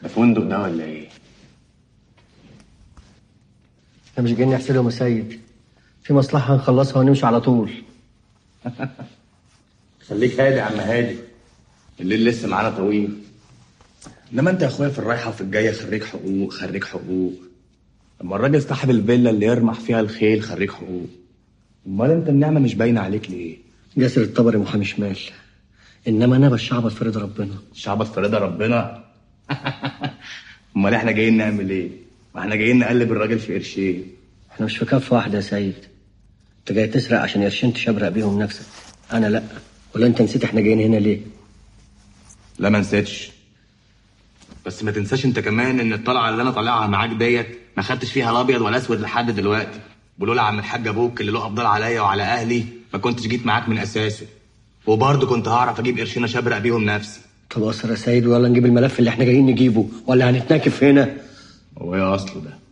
ده فندق ده ولا ايه؟ احنا مش جايين نحسدهم يا سيد في مصلحة هنخلصها ونمشي على طول خليك هادي يا عم هادي الليل لسه معانا طويل انما انت يا اخويا في الرايحه وفي الجايه خريج حقوق خريج حقوق اما الراجل صاحب الفيلا اللي يرمح فيها الخيل خريج حقوق امال انت النعمه مش باينه عليك ليه؟ جاسر الطبري محامي شمال انما انا بشعبط في رضا ربنا شعبط في رضا ربنا امال احنا جايين نعمل ايه؟ ما احنا جايين نقلب الراجل في قرشين احنا مش في كفة واحدة يا سيد انت جاي تسرق عشان قرشين تشبرق بيهم نفسك انا لا ولا انت نسيت احنا جايين هنا ليه لا ما نسيتش بس ما تنساش انت كمان ان الطلعه اللي انا طالعها معاك ديت ما خدتش فيها لا ابيض ولا اسود لحد دلوقتي ولولا عم الحاج ابوك اللي له افضل عليا وعلى اهلي ما كنتش جيت معاك من اساسه وبرضه كنت هعرف اجيب قرشين اشبرق بيهم نفسي طب اصر يا سيد ولا نجيب الملف اللي احنا جايين نجيبه ولا هنتناكف هنا هو ايه اصله ده